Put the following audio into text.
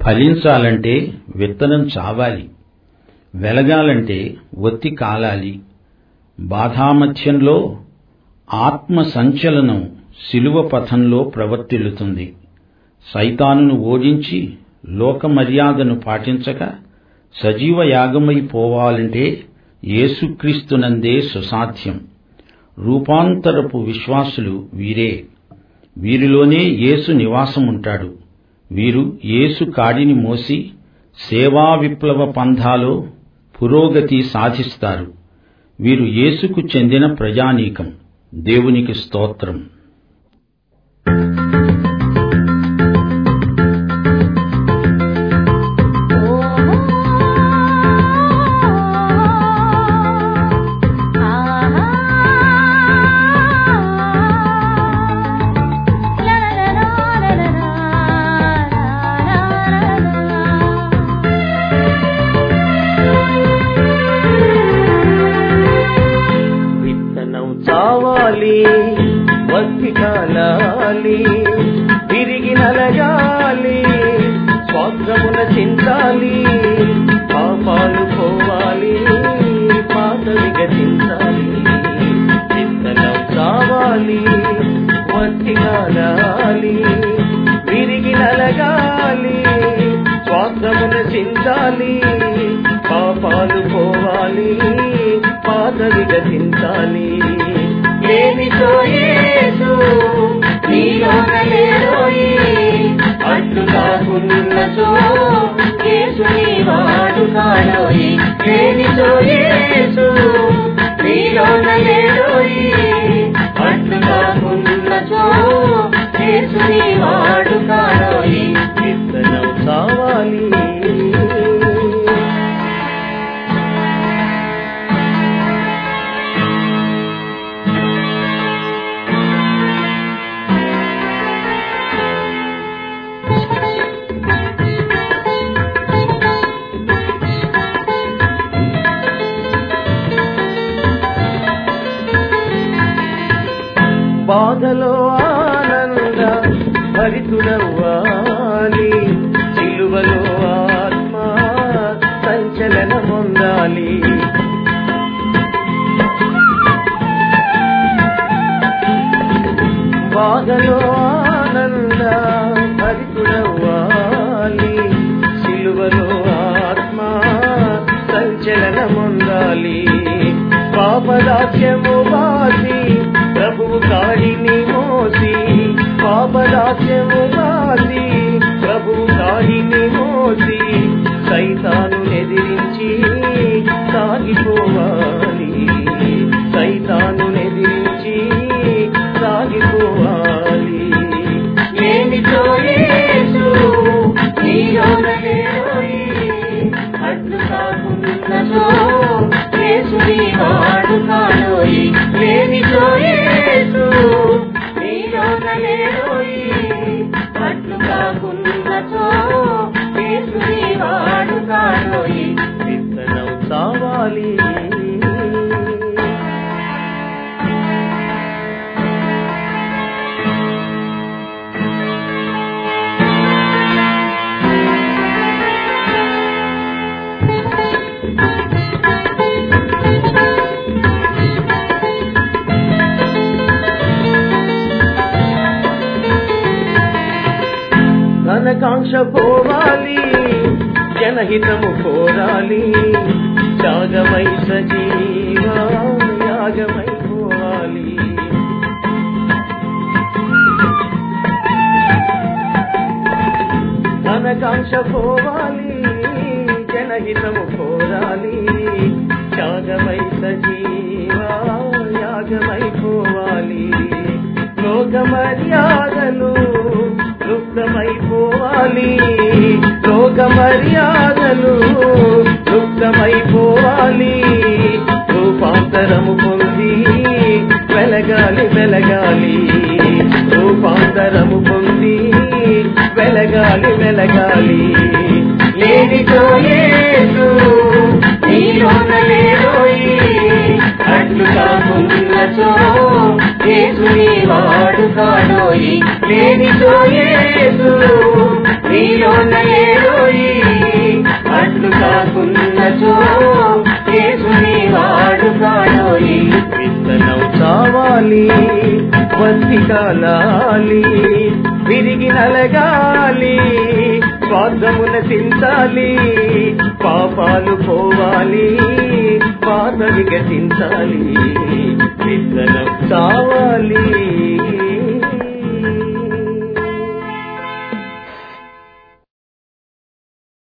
ఫలించాలంటే విత్తనం చావాలి వెలగాలంటే ఒత్తి కాలాలి బాధామధ్యంలో ఆత్మ సంచలనం శిలువ పథంలో ప్రవర్తిల్లుతుంది సైతానును ఓడించి లోక మర్యాదను పాటించక సజీవ యాగమై పోవాలంటే యేసుక్రీస్తునందే సుసాధ్యం రూపాంతరపు విశ్వాసులు వీరే వీరిలోనే యేసు నివాసముంటాడు వీరు యేసు కాడిని మోసి సేవా విప్లవ పంథాలో పురోగతి సాధిస్తారు వీరు యేసుకు చెందిన ప్రజానీకం దేవునికి స్తోత్రం విత్తనం చావాలి వత్తి కాలాలి తిరిగి నలగాలి స్వార్థమున చింతాలి పాపాలు పోవాలి పాత విగతించాలి విత్తనం చావాలి వత్తి కాలాలి తిరిగి నలగాలి స్వార్థమున చింతాలి పాపాలు పోవాలి పాత విగతించాలి లేనితో యేసు నీలోన లేరోయి అడ్డు కాకున్నచో యేసు నీ వాడు కాలోయి లేనితో యేసు నీలోన లేరోయి అడ్డు కాకున్నచో యేసు నీ వాడు కాలోయి విత్తనం చావాలి బాధలో ఆనంద భరితుడవ్వాలి సిలువలో ఆత్మ సంచలన పొందాలి బాధలో ఆనంద భరితుడవ్వాలి సిలువలో ఆత్మ సంచలన పొందాలి పాపదాస్యము బాసి ప్రభువు కాడిని మోసి పాపదాస్యము బాసి ప్రభువు కాడిని మోసి సైతాను ఎదిరించి సాగిపోవాలి సైతాను ఎదిరించి సాగిపోవాలి ఏమిటో యేసు నీలోన లేరోయి అడ్డు కాకున్నచో యేసు నీ వాడు కాలోయి లేనిచో యేసు నీలోన లేరోయి అడ్డు కాకున్నచో యేసు నీ వాడు కాలోయి విత్తనం చావాలి ధనకాంక్ష పోవాలి జనహితము కోరాలి త్యాగమై సజీవ యాగమై పోవాలి ధనకాంక్ష పోవాలి జనహితము కోరాలి త్యాగమై సజీవ యాగమై పోవాలి లోక మర్యాదలు లుప్తమైపోవాలి లోక మర్యాదలు లుప్తమైపోవాలి రూపాంతరము పొంది వెలగాలి వెలగాలి రూపాంతరము పొంది వెలగాలి వెలగాలి లేనితో యేసు నీలోన లేరోయి అడ్డు కాకున్నచో యేసు నీ వాడు కాడోయి లేనితో యేసు నీలోన లేరోయి వాడు కాకున్నచో యేసుని వాడు కాడోయి విత్తనం చావాలి వత్తి కాలాలి విరిగి నలగాలి స్వార్థమున చించాలి పాపాలు పోవాలి పాత వికసించాలి విత్తనం